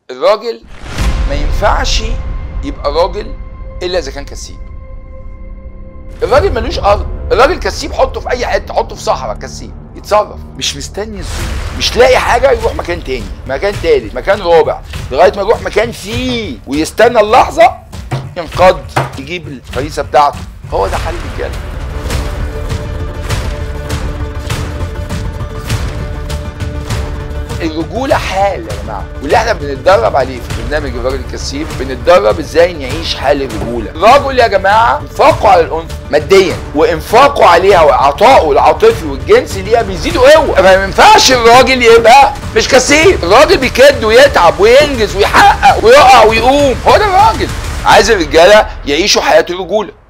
الراجل ما ينفعش يبقى راجل الا اذا كان كسيب الراجل ملوش ارض الراجل كسيب حطه في اي حته حطه في صحراء كسيب يتصرف مش مستني الظروف مش لاقي حاجه يروح مكان تاني مكان تالت مكان رابع لغايه ما يروح مكان فيه ويستنى اللحظه ينقض يجيب الفريسه بتاعته هو ده حل الرجاله الرجوله حال يا جماعه واللي احنا بنتدرب عليه في برنامج الراجل الكسيب بنتدرب ازاي نعيش حال الرجوله الرجل يا جماعه انفاقه على الانثى ماديا وانفاقه عليها واعطائه العاطفي والجنسي ليها بيزيدوا قوه ما ينفعش الراجل يبقى مش كسيب الراجل بيكد ويتعب وينجز ويحقق ويقع ويقوم هو ده الراجل عايز الرجاله يعيشوا حياه الرجوله